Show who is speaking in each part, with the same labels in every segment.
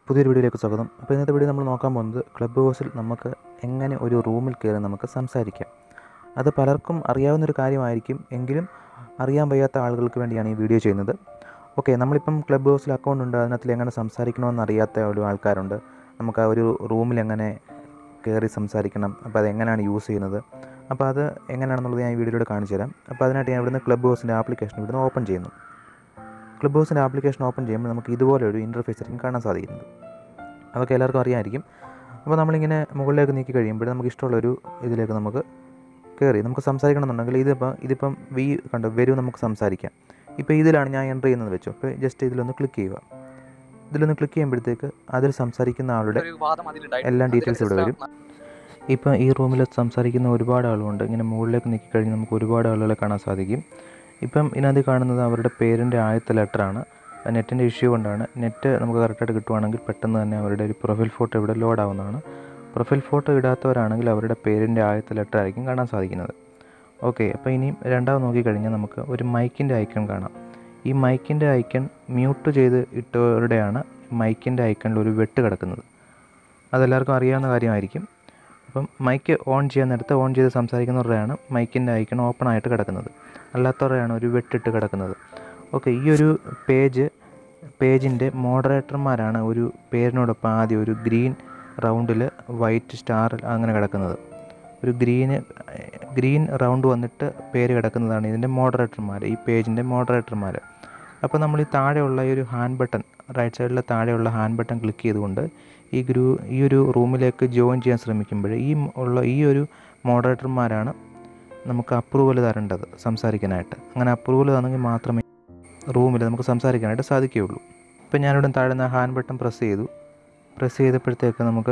Speaker 1: പുതിയൊരു വീഡിയോയിലേക്ക് സ്വാഗതം അപ്പോൾ ഇന്നത്തെ വീഡിയോ നമ്മൾ നോക്കാൻ പോകുന്നത് ക്ലബ് ഹൗസിൽ നമുക്ക് എങ്ങനെ ഒരു റൂമിൽ കയറി നമുക്ക് സംസാരിക്കാം അത് പലർക്കും അറിയാവുന്നൊരു കാര്യമായിരിക്കും എങ്കിലും അറിയാൻ വയ്യാത്ത ആളുകൾക്ക് വേണ്ടിയാണ് ഈ വീഡിയോ ചെയ്യുന്നത് ഓക്കെ നമ്മളിപ്പം ക്ലബ് ഹൗസിൽ അക്കൗണ്ട് ഉണ്ട് അതിനകത്തിൽ എങ്ങനെ സംസാരിക്കണമെന്ന് അറിയാത്ത ഒരു ആൾക്കാരുണ്ട് നമുക്ക് ആ ഒരു റൂമിൽ എങ്ങനെ കയറി സംസാരിക്കണം അപ്പോൾ അത് എങ്ങനെയാണ് യൂസ് ചെയ്യുന്നത് അപ്പോൾ അത് എങ്ങനെയാണെന്നുള്ളത് ഞാൻ ഈ വീഡിയോയിലൂടെ കാണിച്ചു തരാം അപ്പോൾ അതിനായിട്ട് ഞാൻ ഇവിടുന്ന് ക്ലബ് ഹൗസിൻ്റെ ആപ്ലിക്കേഷൻ ഇവിടുന്ന് ഓപ്പൺ ചെയ്യുന്നു ക്ലബ് ഹൗസിൻ്റെ ആപ്ലിക്കേഷൻ ഓപ്പൺ ചെയ്യുമ്പോൾ നമുക്ക് ഇതുപോലെ ഒരു ഇൻ്റർഫേസ് ആയിരിക്കും കാണാൻ സാധിക്കുന്നത് അതൊക്കെ എല്ലാവർക്കും അറിയാമായിരിക്കും അപ്പോൾ നമ്മളിങ്ങനെ മുകളിലേക്ക് നീക്കി കഴിയുമ്പോൾ നമുക്ക് ഇഷ്ടമുള്ളൊരു ഇതിലേക്ക് നമുക്ക് കയറി നമുക്ക് സംസാരിക്കണം എന്നുണ്ടെങ്കിൽ ഇതിപ്പോൾ ഇതിപ്പം വി കണ്ടു വരൂ നമുക്ക് സംസാരിക്കാം ഇപ്പോൾ ഇതിലാണ് ഞാൻ എൻ്റർ ചെയ്യുന്നത് വെച്ചു അപ്പോൾ ജസ്റ്റ് ഇതിലൊന്ന് ക്ലിക്ക് ചെയ്യുക ഇതിലൊന്ന് ക്ലിക്ക് ചെയ്യുമ്പോഴത്തേക്ക് അതിൽ സംസാരിക്കുന്ന ആളുടെ
Speaker 2: ഒരു വാദം അതിലുണ്ടായിട്ടുണ്ട്.
Speaker 1: എല്ലാ ഡീറ്റെയിൽസ് ഇവിടെ വരും ഇപ്പം ഈ റൂമിൽ സംസാരിക്കുന്ന ഒരുപാട് ആളുകളുണ്ട് ഇങ്ങനെ മുകളിലേക്ക് നീക്കി കഴിഞ്ഞ് നമുക്ക് ഒരുപാട് ആളുകളെ കാണാൻ സാധിക്കും ഇപ്പം ഇതിനകത്ത് കാണുന്നത് അവരുടെ പേരിൻ്റെ ആദ്യത്തെ ലെറ്ററാണ് നെറ്റിൻ്റെ ഇഷ്യൂ കൊണ്ടാണ് നെറ്റ് നമുക്ക് കറക്റ്റായിട്ട് കിട്ടുവാണെങ്കിൽ പെട്ടെന്ന് തന്നെ അവരുടെ ഒരു പ്രൊഫൈൽ ഫോട്ടോ ഇവിടെ ലോഡ് ആവുന്നതാണ് പ്രൊഫൈൽ ഫോട്ടോ ഇടാത്തവരാണെങ്കിൽ അവരുടെ പേരിൻ്റെ ആദ്യത്തെ ലെറ്റർ ആയിരിക്കും കാണാൻ സാധിക്കുന്നത് ഓക്കെ അപ്പോൾ ഇനിയും രണ്ടാമത് നോക്കിക്കഴിഞ്ഞാൽ നമുക്ക് ഒരു മൈക്കിൻ്റെ ഐക്കൺ കാണാം ഈ മൈക്കിൻ്റെ ഐക്കൺ മ്യൂട്ട് ചെയ്ത് ഇട്ടവരുടെയാണ് മൈക്കിൻ്റെ ഐക്കണിൽ ഒരു വെട്ട് കിടക്കുന്നത് അതെല്ലാവർക്കും അറിയാവുന്ന കാര്യമായിരിക്കും അപ്പം മൈക്ക് ഓൺ ചെയ്യാൻ നേരത്ത് ഓൺ ചെയ്ത് സംസാരിക്കുന്നവരുടെയാണ് മൈക്കിൻ്റെ ഐക്കൺ ഓപ്പൺ ആയിട്ട് കിടക്കുന്നത് അല്ലാത്തവരുടെയാണ് ഒരു വെട്ടിട്ട് കിടക്കുന്നത് ഓക്കെ ഈ ഒരു പേജ് പേജിൻ്റെ മോഡറേറ്റർമാരാണ് ഒരു പേരിനോടൊപ്പം ആദ്യം ഒരു ഗ്രീൻ റൗണ്ടിൽ വൈറ്റ് സ്റ്റാർ അങ്ങനെ കിടക്കുന്നത് ഒരു ഗ്രീന് ഗ്രീൻ റൗണ്ട് വന്നിട്ട് പേര് കിടക്കുന്നതാണ് ഇതിൻ്റെ മോഡറേറ്റർമാർ ഈ പേജിൻ്റെ മോഡറേറ്റർമാർ അപ്പോൾ നമ്മൾ ഈ താഴെയുള്ള ഈ ഒരു ഹാൻഡ് ബട്ടൺ റൈറ്റ് സൈഡിലെ താഴെയുള്ള ഹാൻഡ് ബട്ടൺ ക്ലിക്ക് ചെയ്തുകൊണ്ട് ഈ ഗ്രൂ ഈ ഒരു റൂമിലേക്ക് ജോയിൻ ചെയ്യാൻ ശ്രമിക്കുമ്പോൾ ഈ ഉള്ള ഈ ഒരു മോഡറേറ്റർമാരാണ് നമുക്ക് അപ്രൂവൽ തരേണ്ടത് സംസാരിക്കാനായിട്ട് അങ്ങനെ അപ്രൂവൽ തന്നെങ്കിൽ മാത്രമേ റൂമിൽ നമുക്ക് സംസാരിക്കാനായിട്ട് സാധിക്കുകയുള്ളൂ ഇപ്പം ഞാനിവിടെ താഴെ നിന്ന് ഹാൻഡ് ബട്ടൺ പ്രസ് ചെയ്തു പ്രസ് ചെയ്തപ്പോഴത്തേക്ക് നമുക്ക്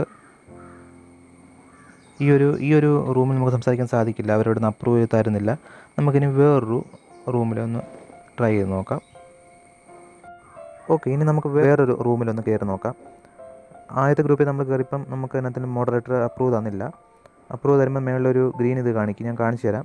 Speaker 1: ഈ ഒരു ഈ ഒരു റൂമിൽ നമുക്ക് സംസാരിക്കാൻ സാധിക്കില്ല അവരോട് നിന്ന് അപ്രൂവ് ചെയ്ത് തരുന്നില്ല നമുക്കിനി വേറൊരു റൂമിലൊന്ന് ട്രൈ ചെയ്ത് നോക്കാം ഓക്കെ ഇനി നമുക്ക് വേറൊരു റൂമിലൊന്ന് കയറി നോക്കാം ആദ്യത്തെ ഗ്രൂപ്പിൽ നമ്മൾ കയറിയപ്പം നമുക്ക് അതിനകത്തിന് മോഡറേറ്റർ അപ്രൂവ് തന്നില്ല അപ്രൂവ് തരുമ്പോൾ മേളിലൊരു ഗ്രീൻ ഇത് കാണിക്കും ഞാൻ കാണിച്ചു തരാം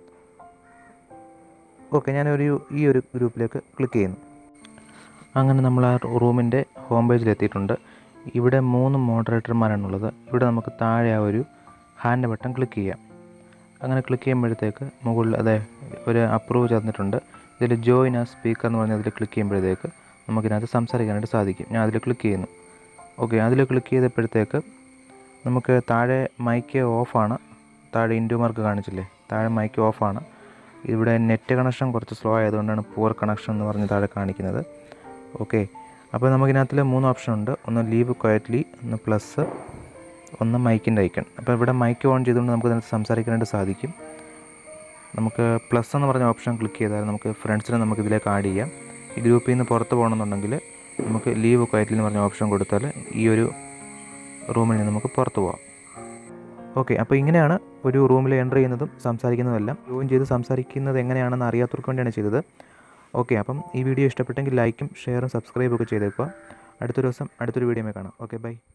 Speaker 1: ഓക്കെ ഞാനൊരു ഈ ഒരു ഗ്രൂപ്പിലേക്ക് ക്ലിക്ക് ചെയ്യുന്നു അങ്ങനെ നമ്മൾ ആ റൂമിൻ്റെ ഹോം പേജിൽ എത്തിയിട്ടുണ്ട് ഇവിടെ മൂന്ന് മോഡറേറ്റർമാരാണുള്ളത് ഇവിടെ നമുക്ക് താഴെ ആ ഒരു ഹാൻഡ് ബട്ടൺ ക്ലിക്ക് ചെയ്യാം അങ്ങനെ ക്ലിക്ക് ചെയ്യുമ്പോഴത്തേക്ക് മുകളിൽ അതെ ഒരു അപ്രൂവ് തന്നിട്ടുണ്ട് ഇതിൽ ജോയിൻ ആ സ്പീക്കർ എന്ന് പറഞ്ഞാൽ അതിൽ ക്ലിക്ക് ചെയ്യുമ്പോഴത്തേക്ക് നമുക്കിതിനകത്ത് സംസാരിക്കാനായിട്ട് സാധിക്കും ഞാൻ അതിൽ ക്ലിക്ക് ചെയ്യുന്നു ഓക്കെ അതിൽ ക്ലിക്ക് ചെയ്തപ്പോഴത്തേക്ക് നമുക്ക് താഴെ മൈക്ക് ഓഫാണ് താഴെ ഇൻഡു മാർക്ക് കാണിച്ചില്ലേ താഴെ മൈക്ക് ഓഫാണ് ഇവിടെ നെറ്റ് കണക്ഷൻ കുറച്ച് സ്ലോ ആയതുകൊണ്ടാണ് പുവർ കണക്ഷൻ എന്ന് പറഞ്ഞ് താഴെ കാണിക്കുന്നത് ഓക്കെ അപ്പോൾ നമുക്കിനകത്തിൽ മൂന്ന് ഓപ്ഷൻ ഉണ്ട് ഒന്ന് ലീവ് ക്വയറ്റ്ലി ഒന്ന് പ്ലസ് ഒന്ന് മൈക്കിൻ്റെ ഐക്കൺ അപ്പോൾ ഇവിടെ മൈക്ക് ഓൺ ചെയ്തുകൊണ്ട് നമുക്ക് ഇതിനകത്ത് സംസാരിക്കാനായിട്ട് സാധിക്കും നമുക്ക് പ്ലസ് എന്ന് പറഞ്ഞ ഓപ്ഷൻ ക്ലിക്ക് ചെയ്താൽ നമുക്ക് ഫ്രണ്ട്സിനെ നമുക്ക് ഇതിലേക്ക് ആഡ് ചെയ്യാം ഈ ഗ്രൂപ്പിൽ നിന്ന് പുറത്ത് പോകണമെന്നുണ്ടെങ്കിൽ നമുക്ക് ലീവ് ക്വയറ്റ്ലി എന്ന് പറഞ്ഞ ഓപ്ഷൻ കൊടുത്താൽ ഈ ഒരു റൂമിൽ നിന്ന് നമുക്ക് പുറത്ത് പോകാം ഓക്കെ അപ്പോൾ ഇങ്ങനെയാണ് ഒരു റൂമിൽ എൻ്റർ ചെയ്യുന്നതും സംസാരിക്കുന്നതുമെല്ലാം ജോയിൻ ചെയ്ത് സംസാരിക്കുന്നത് എങ്ങനെയാണെന്ന് അറിയാത്തവർക്ക് വേണ്ടിയാണ് ചെയ്തത് ഓക്കെ അപ്പം ഈ വീഡിയോ ഇഷ്ടപ്പെട്ടെങ്കിൽ ലൈക്കും ഷെയറും സബ്സ്ക്രൈബും ഒക്കെ ചെയ്തേക്കുക അടുത്തൊരു ദിവസം അടുത്തൊരു വീഡിയോ കാണാം ഓക്കെ ബൈ